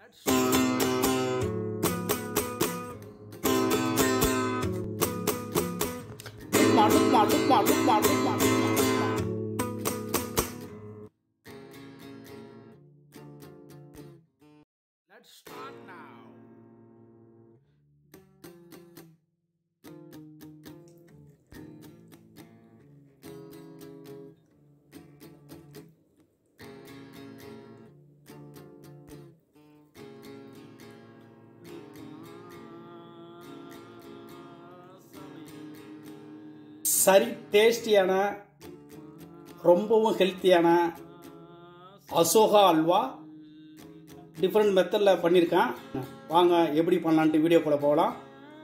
Lukma, lukma, lukma, lukma, lukma, lukma. Let's start now. சரி டேஸ்டியான ரொம்பவும் ஹெல்த்தியான அசோகா அல்வா டிஃப்ரெண்ட் மெத்தடில் பண்ணியிருக்கேன் வாங்க எப்படி பண்ணலான்ட்டு வீடியோக்குள்ளே போகலாம்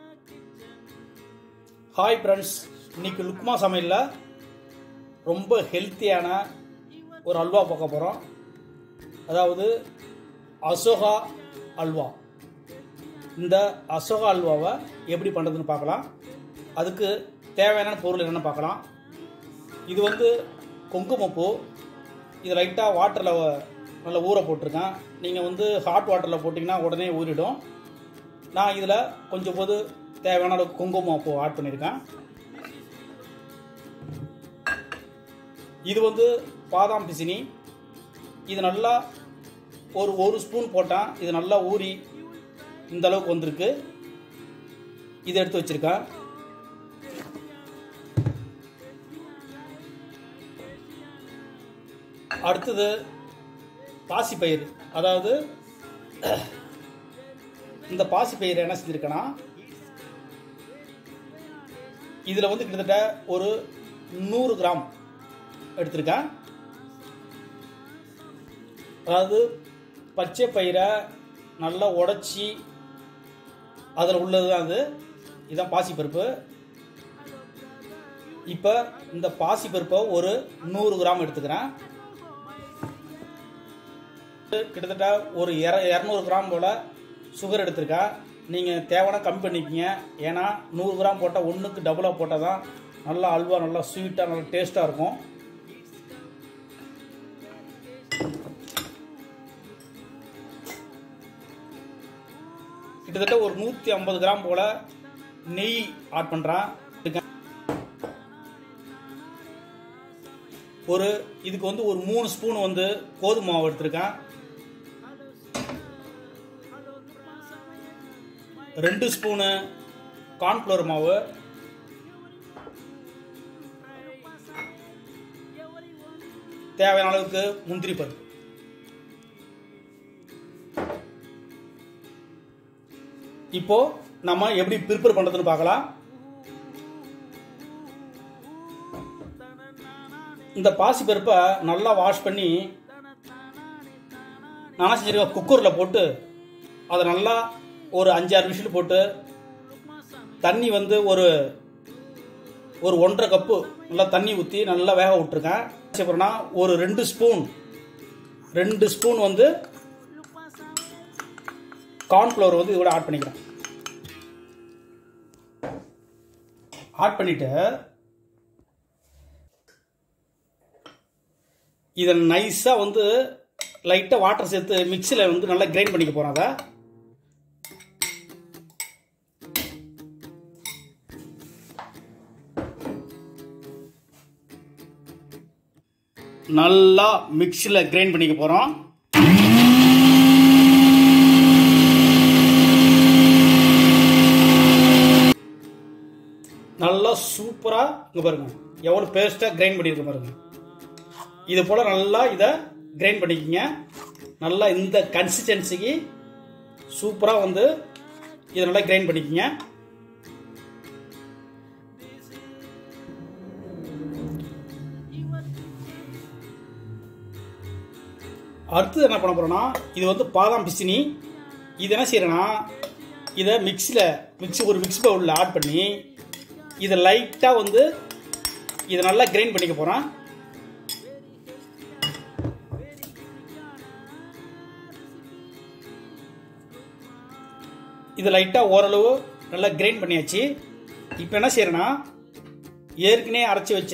ஹாய் ஃப்ரெண்ட்ஸ் இன்னைக்கு லுக்மா சமையலில் ரொம்ப ஹெல்த்தியான ஒரு அல்வா பார்க்க போகிறோம் அதாவது அசோகா அல்வா இந்த அசோகா அல்வாவை எப்படி பண்ணுறதுன்னு பார்க்கலாம் அதுக்கு தேவையான பொருள் என்னென்னு பார்க்கலாம் இது வந்து குங்குமப்பூ இது லைட்டாக வாட்டரில் நல்லா ஊற போட்டிருக்கேன் நீங்கள் வந்து ஹாட் வாட்டரில் போட்டிங்கன்னா உடனே ஊறிடும் நான் இதில் கொஞ்சம் போது தேவையான அளவுக்கு குங்குமப்பூ ஆட் பண்ணியிருக்கேன் இது வந்து பாதாம் பிசினி இது நல்லா ஒரு ஒரு ஸ்பூன் போட்டால் இது நல்லா ஊறி இந்த அளவுக்கு வந்திருக்கு இதை எடுத்து வச்சுருக்கேன் அடுத்தது பாசிப்பயிறு அதாவது இந்த பாசிப்பயிறு என்ன செஞ்சுருக்கேன்னா இதில் வந்து கிட்டத்தட்ட ஒரு நூறு கிராம் எடுத்திருக்கேன் அதாவது பச்சை பயிரை நல்லா உடச்சி அதில் உள்ளது தான் அது இதுதான் பாசிப்பருப்பு இப்போ இந்த பாசிப்பருப்பை ஒரு நூறு கிராம் எடுத்துக்கிறேன் கிட்டத்தட்ட ஒரு இர இரநூறு கிராம் போல் சுகர் எடுத்திருக்கேன் நீங்கள் தேவையான கம்மி பண்ணிக்கிங்க ஏன்னா நூறு கிராம் போட்டால் ஒன்றுக்கு டபுளாக போட்டால் தான் நல்லா அல்வா நல்லா ஸ்வீட்டாக நல்லா டேஸ்ட்டாக இருக்கும் கிட்டத்தட்ட ஒரு நூற்றி ஐம்பது கிராம் போல் நெய் ஆட் பண்ணுறேன் ஒரு இதுக்கு வந்து ஒரு மூணு ஸ்பூன் வந்து கோதுமை மாவு எடுத்திருக்கேன் ரெண்டு ஸ்பூனு கார்ன்ஃப்ளவர் மாவு தேவையான அளவுக்கு முந்திரி பருப்பு இப்போ நம்ம எப்படி ப்ரிப்பேர் பண்றதுன்னு பார்க்கலாம் இந்த பாசி பருப்பை நல்லா வாஷ் பண்ணி நான் செஞ்சிருக்க குக்கரில் போட்டு அதை நல்லா ஒரு அஞ்சாறு விசில் போட்டு தண்ணி வந்து ஒரு ஒரு ஒன்றரை கப்பு நல்லா தண்ணி ஊற்றி நல்லா வேக விட்டுருக்கேன் அப்புறம்னா ஒரு ரெண்டு ஸ்பூன் ரெண்டு ஸ்பூன் வந்து கார்ன்ஃப்ளவர் வந்து இதோட ஆட் பண்ணிக்கிறேன் ஆட் பண்ணிட்டு இதை நைஸாக வந்து லைட்டாக வாட்டர் சேர்த்து மிக்சியில் வந்து நல்லா கிரைண்ட் பண்ணிக்க போகிறோம் அதை நல்லா மிக்சியில் கிரைண்ட் பண்ணிக்க போகிறோம் நல்லா சூப்பராக இங்கே பாருங்க எவ்வளோ பேஸ்ட்டாக கிரைண்ட் பண்ணியிருக்க பாருங்க இது போல் நல்லா இதை கிரைண்ட் பண்ணிக்கோங்க நல்லா இந்த கன்சிஸ்டன்சிக்கு சூப்பராக வந்து இதை நல்லா கிரைண்ட் பண்ணிக்கோங்க அடுத்தது என்ன பண்ண போறோம்னா இது வந்து பாதாம் பிசினி இது என்ன செய்யறேன்னா இதை மிக்ஸியில் மிக்ஸி ஒரு மிக்ஸ் பவுலில் ஆட் பண்ணி இதை லைட்டாக வந்து இதை நல்லா கிரைண்ட் பண்ணிக்க போகிறேன் இது லைட்டாக ஓரளவு நல்லா கிரைண்ட் பண்ணியாச்சு இப்போ என்ன செய்யறேன்னா ஏற்கனவே அரைச்சி வச்ச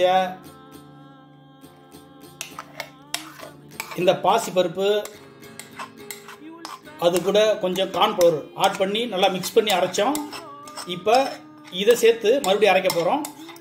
இந்த பாசி பருப்பு அது கூட கொஞ்சம் கார்ன்ஃப்ளவர் ஆட் பண்ணி நல்லா மிக்ஸ் பண்ணி அரைச்சோம் இப்போ இதை சேர்த்து மறுபடியும் அரைக்க போகிறோம்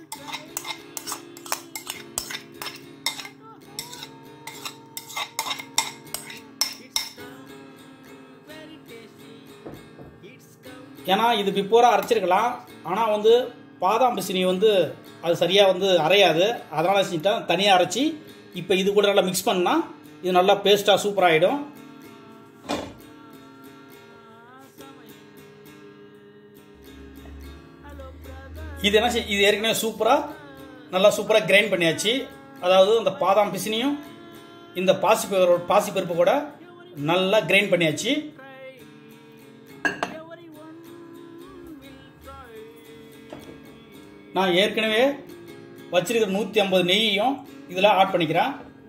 ஏன்னா இது பிஃபோராக அரைச்சிருக்கலாம் ஆனால் வந்து பாதாம் பிசினி வந்து அது சரியாக வந்து அரையாது அதனால் செஞ்சுட்டேன் தனியாக அரைச்சி இப்போ இது கூட நல்லா மிக்ஸ் பண்ணால் இது நல்லா பேஸ்ட்டாக சூப்பராகிடும் இது என்ன செய்- இது ஏற்கனவே சூப்பராக நல்லா சூப்பராக கிரைண்ட் பண்ணியாச்சு அதாவது அந்த பாதாம் பிசினியும் இந்த பாசி பாசிப்பருப்பு கூட நல்லா கிரைண்ட் பண்ணியாச்சு நான் ஏற்கனவே வச்சிருக்கிற நூற்றி ஐம்பது நெய்யையும் இதில் ஆட் பண்ணிக்கிறேன்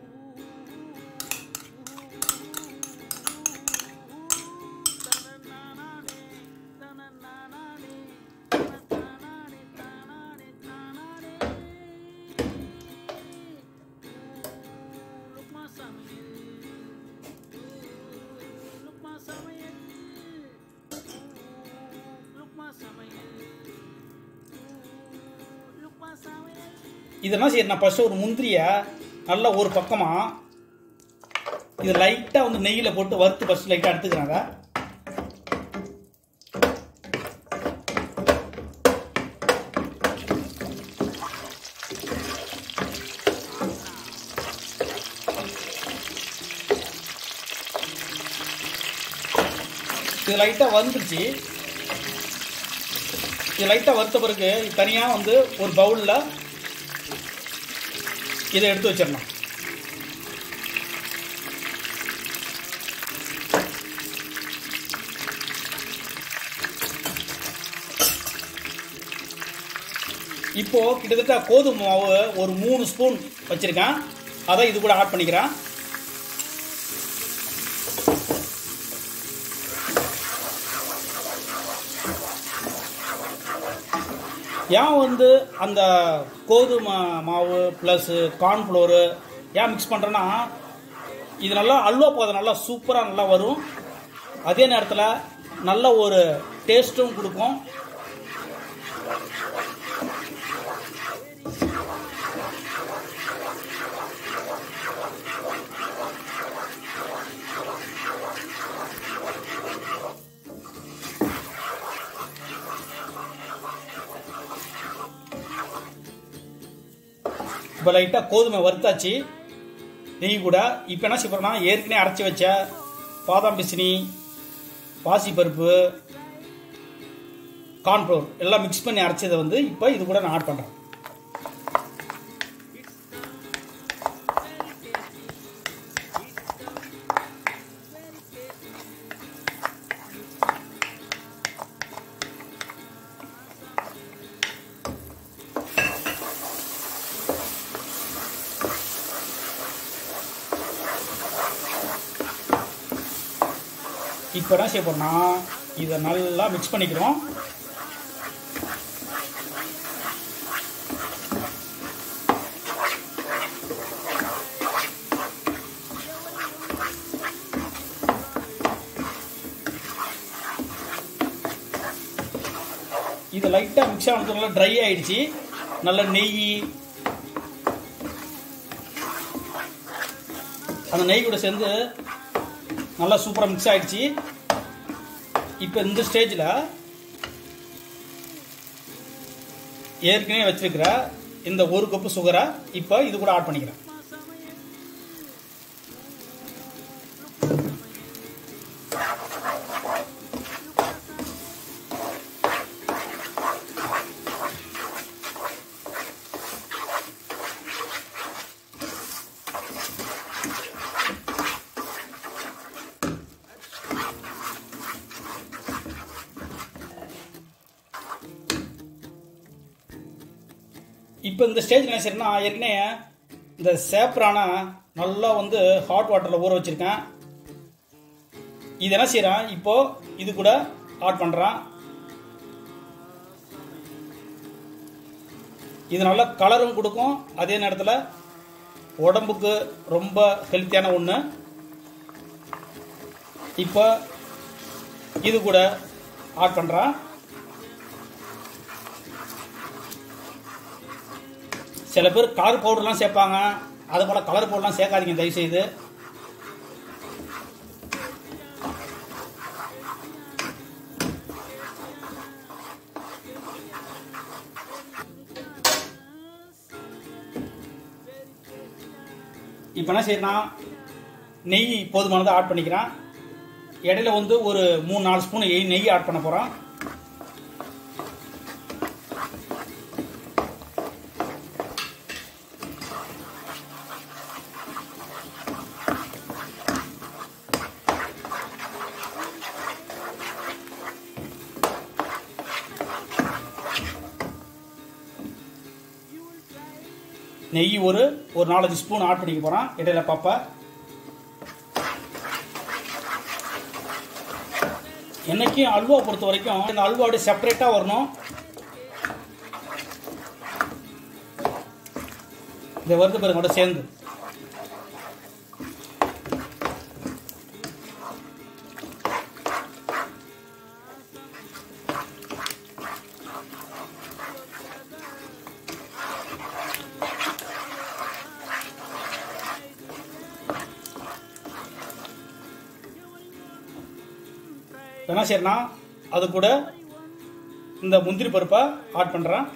இதெல்லாம் சரி நான் ஃபஸ்ட்டு ஒரு முந்திரியை நல்லா ஒரு பக்கமாக இது லைட்டாக வந்து நெய்யில் போட்டு வறுத்து ஃபஸ்ட்டு லைட்டாக எடுத்துக்கிறாங்க இது லைட்டாக வந்துருச்சு இது லைட்டாக வறுத்த பிறகு தனியாக வந்து ஒரு பவுலில் இதை எடுத்து வச்சிடணும் இப்போ கிட்டத்தட்ட கோதுமை மாவு ஒரு மூணு ஸ்பூன் வச்சிருக்கேன் அதை இது கூட ஆட் பண்ணிக்கிறேன் ஏன் வந்து அந்த கோதுமை மாவு ப்ளஸ் கார்ன்ஃப்ளோரு ஏன் மிக்ஸ் பண்ணுறேன்னா இது நல்லா அல்வா பாதம் நல்லா சூப்பராக நல்லா வரும் அதே நேரத்தில் நல்ல ஒரு டேஸ்ட்டும் கொடுக்கும் இப்போ லைட்டாக கோதுமை வறுத்தாச்சு நெய் கூட இப்போ என்ன செய்யறோம்னா ஏற்கனவே அரைச்சி வச்ச பாதாம் பிசினி பாசிப்பருப்பு கார்ன்ஃப்ளவர் எல்லாம் மிக்ஸ் பண்ணி அரைச்சதை வந்து இப்போ இது கூட நான் ஆட் பண்ணுறேன் இப்போ என்ன செய்ய போறோம்னா இதை நல்லா மிக்ஸ் பண்ணிக்கிறோம் இது லைட்டாக மிக்ஸ் ஆனது நல்லா ட்ரை ஆயிடுச்சு நல்ல நெய் அந்த நெய் கூட சேர்ந்து நல்லா சூப்பராக மிக்ஸ் ஆயிடுச்சு இப்போ இந்த ஸ்டேஜில் ஏற்கனவே வச்சிருக்கிற இந்த ஒரு கப்பு சுகரை இப்போ இது கூட ஆட் பண்ணிக்கிறேன் இப்போ இந்த ஸ்டேஜ் என்ன செய்யறேன்னா ஏற்கனவே இந்த சேப்ரான நல்லா வந்து ஹாட் வாட்டரில் ஊற வச்சிருக்கேன் இது என்ன செய்கிறேன் இப்போ இது கூட ஆட் பண்ணுறேன் இது நல்ல கலரும் கொடுக்கும் அதே நேரத்தில் உடம்புக்கு ரொம்ப ஹெல்த்தியான ஒன்று இப்போ இது கூட ஆட் பண்ணுறேன் சில பேர் கலர் பவுடர்லாம் சேர்ப்பாங்க அது போல் கலர் பவுடர்லாம் சேர்க்காதீங்க தயவுசெய்து இப்போ என்ன செய்யணும் நெய் போதுமானதை ஆட் பண்ணிக்கிறேன் இடையில வந்து ஒரு மூணு நாலு ஸ்பூன் நெய் நெய் ஆட் பண்ண போகிறோம் நெய் ஒரு ஒரு நாலஞ்சு ஸ்பூன் ஆட் பண்ணிக்க போகிறோம் இடையில பாப்பா என்னைக்கும் அல்வா பொறுத்த வரைக்கும் இந்த அல்வா அப்படியே செப்பரேட்டாக வரணும் இந்த வருது பாருங்க கூட சேர்ந்து என்ன செய்யறேன்னா அது கூட இந்த முந்திரி பருப்பை ஆட் பண்ணுறேன்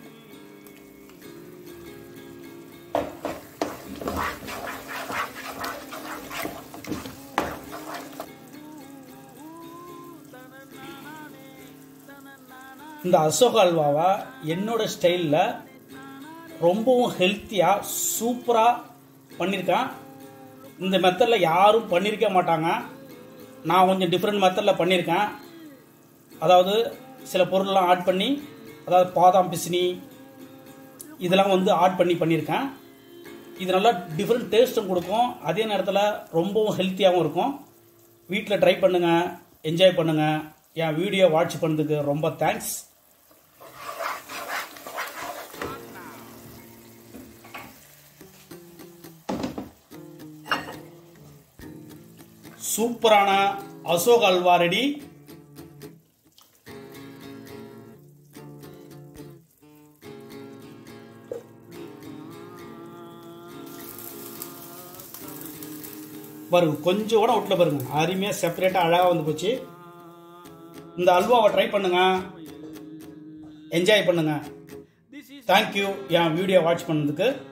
இந்த அசோக அல்வாவை என்னோட ஸ்டைலில் ரொம்பவும் ஹெல்த்தியாக சூப்பராக பண்ணியிருக்கேன் இந்த மெத்தடில் யாரும் பண்ணியிருக்க மாட்டாங்க நான் கொஞ்சம் டிஃப்ரெண்ட் மெத்தடில் பண்ணியிருக்கேன் அதாவது சில பொருள்லாம் ஆட் பண்ணி அதாவது பாதாம் பிசினி இதெல்லாம் வந்து ஆட் பண்ணி பண்ணியிருக்கேன் இது நல்லா டிஃப்ரெண்ட் டேஸ்ட்டும் கொடுக்கும் அதே நேரத்தில் ரொம்பவும் ஹெல்த்தியாகவும் இருக்கும் வீட்டில் ட்ரை பண்ணுங்கள் என்ஜாய் பண்ணுங்கள் என் வீடியோ வாட்ச் பண்ணதுக்கு ரொம்ப தேங்க்ஸ் சூப்பரான அசோக் அல்வா ரெடி பாருங்க கொஞ்சம் கூட விட்டுல பாருங்க அருமையா செப்பரேட்டா அழகா வந்து போச்சு இந்த அல்வாவை ட்ரை பண்ணுங்க என்ஜாய் பண்ணுங்க தேங்க்யூ என் வீடியோ வாட்ச் பண்ணதுக்கு